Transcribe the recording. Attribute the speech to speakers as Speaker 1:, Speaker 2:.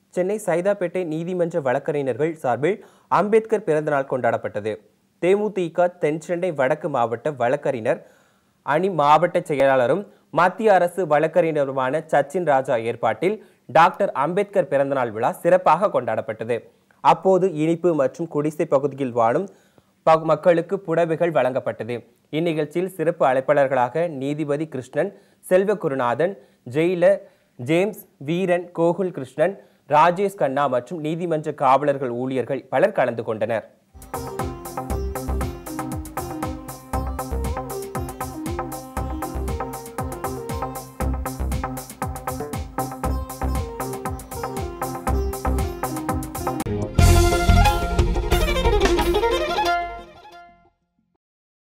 Speaker 1: சென்னை சைதாப்பேட்டை நீதிமன்ற வழக்கறிஞர்கள் சார்பில் அம்பேத்கர் பிறந்தநாள் கொண்டாடப்பட்டது தேமுதிக தென்சென்னை வடக்கு மாவட்ட வழக்கறிஞர் அணி மாவட்ட செயலாளரும் மத்திய அரசு வழக்கறிஞருமான சச்சின் ராஜா ஏற்பாட்டில் டாக்டர் அம்பேத்கர் பிறந்தநாள் விழா சிறப்பாக கொண்டாடப்பட்டது அப்போது இனிப்பு மற்றும் குடிசை பகுதியில் வாழும் ப- மக்களுக்கு புடவைகள் வழங்கப்பட்டது இந்நிகழ்ச்சியில் சிறப்பு அழைப்பாளர்களாக நீதிபதி கிருஷ்ணன் செல்வகுருநாதன் ஜெயிலர் ஜேம்ஸ் வீரன் கோகுல் கிருஷ்ணன் ராஜேஷ் கண்ணா மற்றும் நீதிமன்ற காவலர்கள் ஊழியர்கள் பலர் கலந்து கொண்டனர்